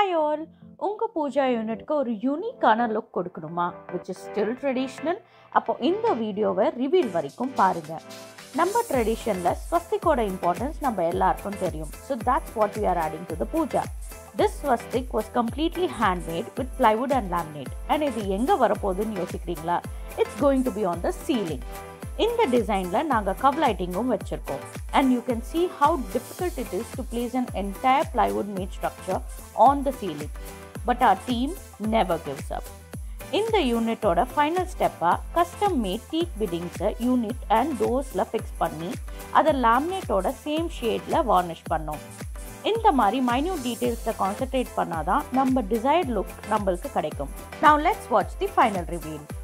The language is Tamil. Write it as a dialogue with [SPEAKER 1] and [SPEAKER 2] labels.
[SPEAKER 1] ஹாய் ஆல் உங்கள் பூஜா யூனிட்க்கு ஒரு யூனிக்கான லுக் கொடுக்கணுமா விச் இஸ் ஸ்டில் ட்ரெடிஷ்னல் அப்போ இந்த வீடியோவை ரிவீல் வரைக்கும் பாருங்கள் நம்ம ட்ரெடிஷனில் ஸ்வஸ்திக்கோட இம்பார்ட்டன்ஸ் நம்ம எல்லாருக்கும் தெரியும் so that's what we are adding to the puja this swastik was completely handmade with plywood and laminate and இது எங்கே வரப்போகுதுன்னு யோசிக்கிறீங்களா it's going to be on the ceiling இந்த டிசைனில் நாங்கள் கவ் லைட்டிங்கும் வச்சுருக்கோம் and you can see how difficult it is to place an entire plywood made structure on the ceiling. But our team never gives up. இந்த யூனிட்டோட ஃபைனல் ஸ்டெப்பாக கஸ்டம் மேட் டீக் பிடிங்ஸை யூனிட் அண்ட் டோர்ஸில் ஃபிக்ஸ் பண்ணி அதை லேமினேட்டோட சேம் ஷேடில் வார்னிஷ் பண்ணோம் இந்த மாதிரி மைன்யூட் டீட்டெயில்ஸில் கான்சென்ட்ரேட் பண்ணாதான் நம்ம டிசைர்ட் லுக் நம்மளுக்கு கிடைக்கும் now let's watch the final reveal